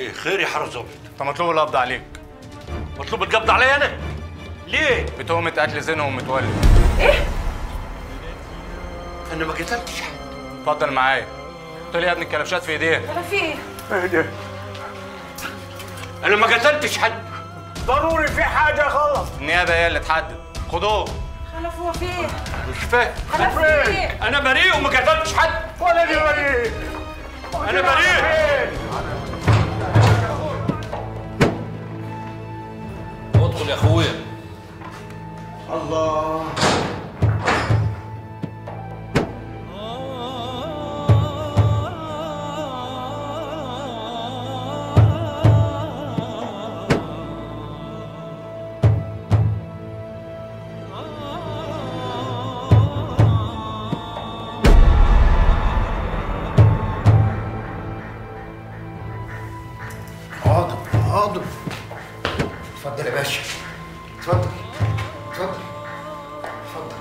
ايه خير يا حرس ظابط انت مطلوب القبض عليك مطلوب القبض عليا انا ليه بتهمة قتل زنا ومتولي انا ما قتلتش حد اتفضل معايا قلت لي يا ابني الكلبشات في ايديك ولا في ايه؟ انا ما قتلتش حد ضروري في حاجه غلط النيابة هي اللي تحدد خدوه خلف هو في ايه؟ مش فاهم خلف في ايه؟ انا بريء وما قتلتش حد ولا دي بريء انا بريء ادخل يا اخويا الله حاضر حاضر اتفضل يا باشا اتفضل اتفضل اتفضل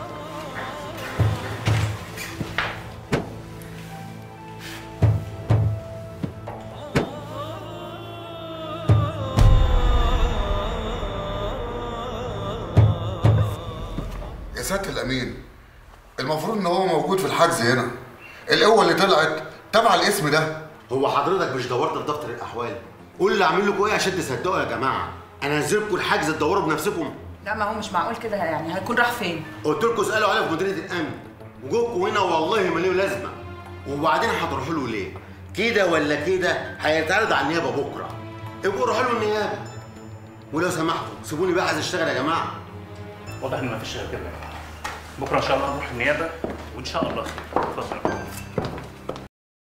يا سياده الامين المفروض ان هو موجود في الحجز هنا القوه اللي طلعت تبع الاسم ده هو حضرتك مش دورت في دفتر الاحوال قول لي اعمل لكم ايه عشان تصدقوا يا جماعه انا هنزلكم الحجز تدوروا بنفسكم لا ما هو مش معقول كده يعني هيكون راح فين؟ قلت لكم اسالوا عليه في مديريه الامن وجوكم هنا والله ما ليه لازمه وبعدين هتروحوا له ليه كده ولا كده هيتعرض على النيابه بكره ابقوا روحوا له النيابه ولو سمحتوا سيبوني بقى عايز اشتغل يا جماعه واضح ان مفيش غير كده بكره ان شاء الله نروح النيابه وان شاء الله خير اتفضل